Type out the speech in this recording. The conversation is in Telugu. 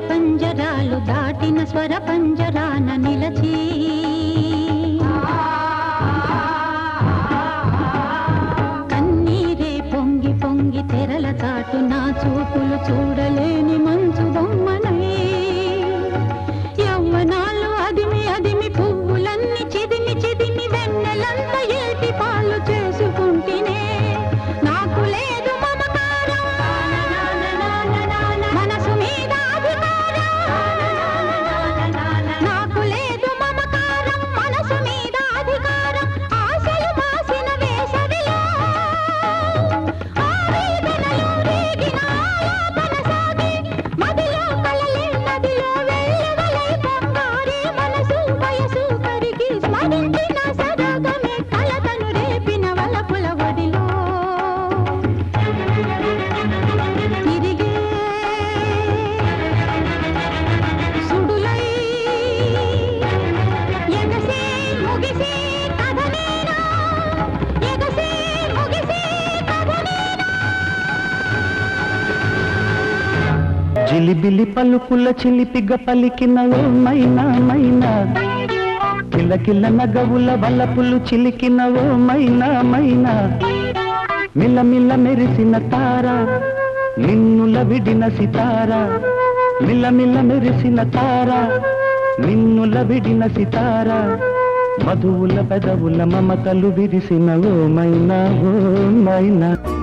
పంజరాలు దాటిన స్వర పంజరాన నిలచి కన్నీరే పొంగి పొంగి తెరల చాటు నా చూపులు చూడలేని మంచు బొమ్మనై యవ్వనాలు అదిమి అదిమి పువ్వులన్నీ చిదిమి చిదిమి వెన్నెలంత ఏటి పాలు చేసుకుంటేనే నాకు లేదు మమకారం మనసు మీద అధికారం నాకు లేదు మమకారం మనసు మీద అధికారం ఆశలు మాసిన వేసవిలో ఆవేదనలు రేగిన ఆలాపన సాగి మదిలో కలలే నదిలో వెల్లువలై పొంగారి మనసు వయసు కరిగి స్మరించిన సరగమే కలతను రేపిన వలపుల ఒడిలో తిరిగే సుడులై ఎగసే ముగిసే కథనేనా ఎగసే ముగిసే కథనేనా జిలిబిలి పలుకుల చిలిపిగ పలికిన ఓ మైనా మైనా కిలకిల నగవుల వలపులు చిలికిన ఓ మైనా మైనా మిల్లమిల్ల మెరిసిన తార నిన్నుల విడిన సితార మిల్లమిల్ల మెరిసిన తార నిన్నుల విడిన సితార మధువుల పెదవుల మమతలు విరిసిన ఓ మైనా ఓ మైనా